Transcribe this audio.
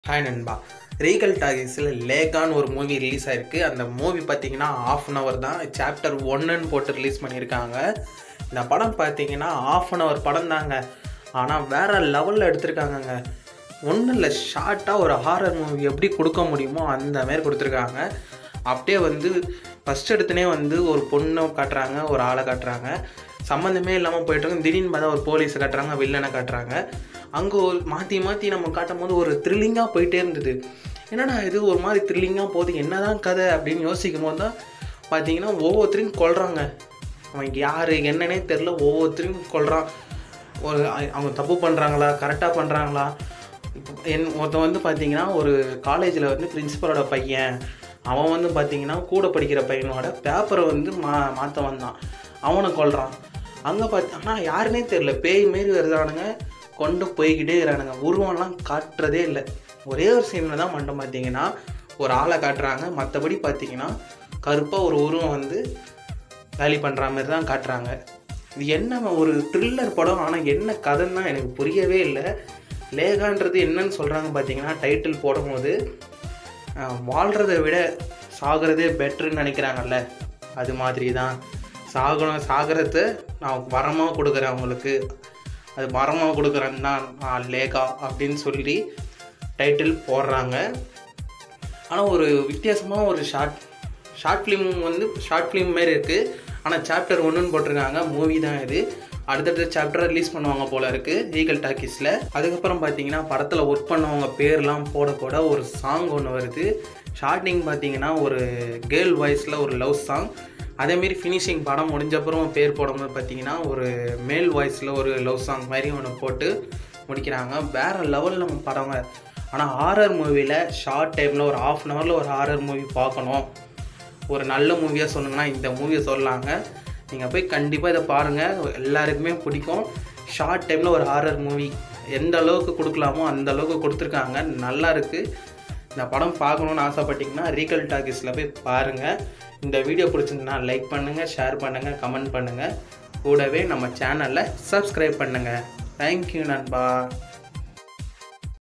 hi நண்பா regal டாகிஸில் லேகான்னு ஒரு movie release ஆயிருக்கு அந்த மூவி பார்த்தீங்கன்னா ஆஃப் அன் ஹவர் தான் சாப்டர் ஒன்னுன்னு போட்டு ரிலீஸ் பண்ணியிருக்காங்க இந்த படம் பார்த்தீங்கன்னா ஆஃப் அன் ஹவர் படம் தாங்க ஆனால் வேற லெவலில் எடுத்திருக்காங்கங்க ஒன்றும் இல்லை ஷார்ட்டாக ஒரு ஹாரர் மூவி எப்படி கொடுக்க முடியுமோ அந்த மாதிரி கொடுத்துருக்காங்க அப்படியே வந்து ஃபஸ்ட் எடுத்துனே வந்து ஒரு பொண்ணை காட்டுறாங்க ஒரு ஆளை காட்டுறாங்க சம்மந்தமே இல்லாமல் போயிட்டு திடீர்னு பார்த்தா ஒரு போலீஸை காட்டுறாங்க வில்லனை காட்டுறாங்க அங்கே ஒரு மாற்றி மாற்றி நம்ம காட்டும் போது ஒரு த்ரில்லிங்காக போயிட்டே இருந்தது என்னடா இது ஒரு மாதிரி த்ரில்லிங்காக போகுது என்னதான் கதை அப்படின்னு யோசிக்கும் போது தான் பார்த்தீங்கன்னா ஒவ்வொருத்தரையும் கொல்றாங்க அவன் யார் என்னன்னே தெரில ஒவ்வொருத்தரையும் கொல்றான் ஒரு அ- அவங்க தப்பு பண்ணுறாங்களா கரெக்டாக பண்ணுறாங்களா இப்போ என் ஒருத்தன் வந்து பார்த்தீங்கன்னா ஒரு காலேஜில் வந்து பிரின்சிபலோட பையன் அவன் வந்து பார்த்தீங்கன்னா கூட படிக்கிற பையனோட பேப்பரை வந்து மா மாற்ற வந்தான் அவனை கொல்றான் அங்கே பார்த்து ஆனால் யாருனே தெரில பேய் மாரி வருதானுங்க கொண்டு போய்கிட்டே இருக்கிறானுங்க உருவம்லாம் காட்டுறதே இல்லை ஒரே ஒரு சீனில் தான் மட்டும் பார்த்தீங்கன்னா ஒரு ஆளை காட்டுறாங்க மற்றபடி பார்த்தீங்கன்னா கருப்பாக ஒரு உருவம் வந்து வேலி பண்ணுற மாதிரி தான் காட்டுறாங்க இது என்ன ஒரு த்ரில்லர் படம் ஆனால் என்ன கதைன்னு தான் எனக்கு புரியவே இல்லை லேகான்றது என்னன்னு சொல்கிறாங்க பார்த்தீங்கன்னா டைட்டில் போடும்போது அஹ், வாழ்றதை விட சாகிறதே பெட்டர்னு நினைக்கிறாங்கல்ல அது மாதிரி தான் சாகணும் சாகிறத நான் வரமாக கொடுக்குறேன் அவங்களுக்கு அது வரமாக கொடுக்குறேன் தான் நான் லேகா அப்படின்னு சொல்லி டைட்டில் போடுறாங்க ஆனால் ஒரு வித்தியாசமாக ஒரு ஷார்ட் ஷார்ட் ஃபிலிம் வந்து ஷார்ட் ஃபிலிம் மாரி இருக்குது ஆனால் சாப்டர் ஒன்றுன்னு போட்டிருக்காங்க மூவி தான் இது அடுத்தடுத்த சாப்டர் ரிலீஸ் பண்ணுவாங்க போல இருக்குது ஈகல் டாக்கீஸில் அதுக்கப்புறம் பார்த்தீங்கன்னா படத்தில் ஒர்க் பண்ணவங்க பேர்லாம் போட போட ஒரு சாங் ஒன்று வருது ஸ்டார்டிங் பார்த்தீங்கன்னா ஒரு கேர்ள் வாய்ஸில் ஒரு லவ் சாங் அதேமாரி ஃபினிஷிங் படம் முடிஞ்சப்புறம் பேர் போடும்போது பார்த்தீங்கன்னா ஒரு மேல் வாய்ஸில் ஒரு லவ் சாங் மாதிரி ஒன்று போட்டு முடிக்கிறாங்க வேறு லெவலில் நம்ம படங்க ஆனால் ஹாரர் மூவியில் ஷார்ட் டைமில் ஒரு ஆஃப் அன் ஹவரில் ஒரு ஹாரர் மூவி பார்க்கணும் ஒரு நல்ல மூவியாக சொன்னீங்கன்னா இந்த மூவியை சொல்லலாங்க நீங்கள் போய் கண்டிப்பாக இதை பாருங்கள் எல்லாருக்குமே பிடிக்கும் ஷார்ட் டைமில் ஒரு ஹாரர் மூவி எந்த அளவுக்கு கொடுக்கலாமோ அந்த அளவுக்கு கொடுத்துருக்காங்க நல்லா இருக்குது இந்த படம் பார்க்கணுன்னு ஆசைப்பட்டீங்கன்னா ரீகல் டாக்கீஸில் போய் பாருங்கள் இந்த வீடியோ பிடிச்சிருந்தா லைக் பண்ணுங்கள் ஷேர் பண்ணுங்கள் கமெண்ட் பண்ணுங்கள் கூடவே நம்ம சேனலை சப்ஸ்கிரைப் பண்ணுங்கள் தேங்க்யூ நண்பா